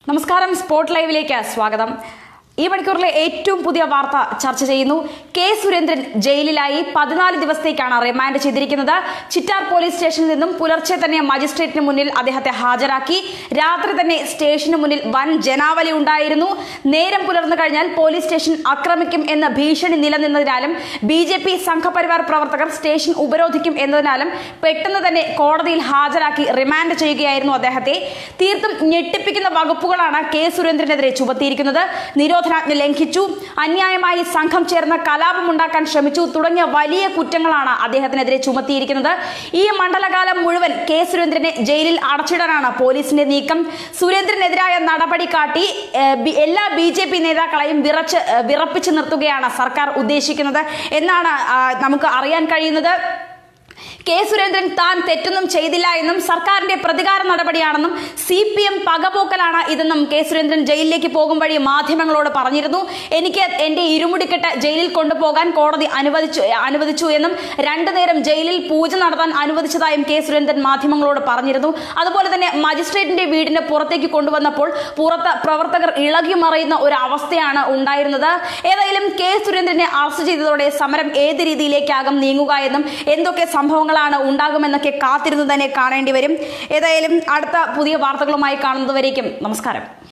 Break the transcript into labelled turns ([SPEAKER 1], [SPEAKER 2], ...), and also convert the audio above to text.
[SPEAKER 1] നമസ്കാരം സ്പോട്ട് ലൈവിലേക്ക് സ്വാഗതം ഈ മണിക്കൂറിലെ ഏറ്റവും പുതിയ വാർത്ത ചർച്ച ചെയ്യുന്നു കെ സുരേന്ദ്രൻ ജയിലിലായി പതിനാല് ദിവസത്തേക്കാണ് റിമാൻഡ് ചെയ്തിരിക്കുന്നത് ചിറ്റാർ പോലീസ് സ്റ്റേഷനിൽ നിന്നും പുലർച്ചെ തന്നെ മജിസ്ട്രേറ്റിന് മുന്നിൽ അദ്ദേഹത്തെ ഹാജരാക്കി രാത്രി തന്നെ സ്റ്റേഷന് മുന്നിൽ വൻ ജനാവലി ഉണ്ടായിരുന്നു നേരം പുലർന്നു കഴിഞ്ഞാൽ പോലീസ് സ്റ്റേഷൻ ആക്രമിക്കും എന്ന ഭീഷണി നിലനിന്നതിനാലും ബി ജെ പി സംഘപരിവാർ പ്രവർത്തകർ സ്റ്റേഷൻ ഉപരോധിക്കും എന്നതിനാലും പെട്ടെന്ന് തന്നെ കോടതിയിൽ ഹാജരാക്കി റിമാൻഡ് ചെയ്യുകയായിരുന്നു അദ്ദേഹത്തെ തീർത്തും ഞെട്ടിപ്പിക്കുന്ന വകുപ്പുകളാണ് കെ സുരേന്ദ്രനെതിരെ ചുമത്തിയിരിക്കുന്നത് നിരോധനാജ്ഞ ലംഘിച്ചു അന്യായമായി സംഘം ചേർന്ന് കലാപമുണ്ടാക്കാൻ ശ്രമിച്ചു തുടങ്ങിയ വലിയ കുറ്റങ്ങളാണ് അദ്ദേഹത്തിനെതിരെ ചുമത്തിയിരിക്കുന്നത് ഈ മണ്ഡലകാലം മുഴുവൻ കെ സുരേന്ദ്രനെ ജയിലിൽ അടച്ചിടാനാണ് പോലീസിന്റെ നീക്കം സുരേന്ദ്രനെതിരായ നടപടി കാട്ടി ഏഹ്, ബി- എല്ലാ ബി ജെ പി നേതാക്കളെയും വിറച്ച് ഏഹ്, വിറപ്പിച്ച് നിർത്തുകയാണ് സർക്കാർ ഉദ്ദേശിക്കുന്നത് എന്നാണ് ആ, നമുക്ക് അറിയാൻ കഴിയുന്നത് കെ സുരേന്ദ്രൻ താൻ തെറ്റൊന്നും ചെയ്തില്ല എന്നും സർക്കാരിന്റെ പ്രതികാര നടപടിയാണെന്നും സി പി എം പകപോക്കലാണ് ഇതെന്നും കെ സുരേന്ദ്രൻ ജയിലിലേക്ക് പോകും വഴി മാധ്യമങ്ങളോട് പറഞ്ഞിരുന്നു എനിക്ക് എന്റെ ഇരുമുടിക്കെട്ട് ജയിലിൽ കൊണ്ടുപോകാൻ കോടതി അനുവദിച്ചു അനുവദിച്ചു എന്നും രണ്ടു നേരം ജയിലിൽ പൂജ നടത്താൻ അനുവദിച്ചതായും കെ സുരേന്ദ്രൻ മാധ്യമങ്ങളോട് പറഞ്ഞിരുന്നു അതുപോലെ തന്നെ മജിസ്ട്രേറ്റിന്റെ വീടിന് പുറത്തേക്ക് കൊണ്ടുവന്നപ്പോൾ പുറത്ത് പ്രവർത്തകർ ഇളകി മറയുന്ന ഒരു അവസ്ഥയാണ് ഉണ്ടായിരുന്നത് ഏതായാലും കെ സുരേന്ദ്രനെ അറസ്റ്റ് ചെയ്തതോടെ സമരം ഏത് രീതിയിലേക്കാകും നീങ്ങുക എന്നും എന്തൊക്കെ സംഭവങ്ങളാണ് ഉണ്ടാകുമെന്നൊക്കെ കാത്തിരുന്ന് തന്നെ കാണേണ്ടി വരും ഏതായാലും അടുത്ത പുതിയ വാർത്തകളുമായി കാണുന്നതുവരേക്കും നമസ്കാരം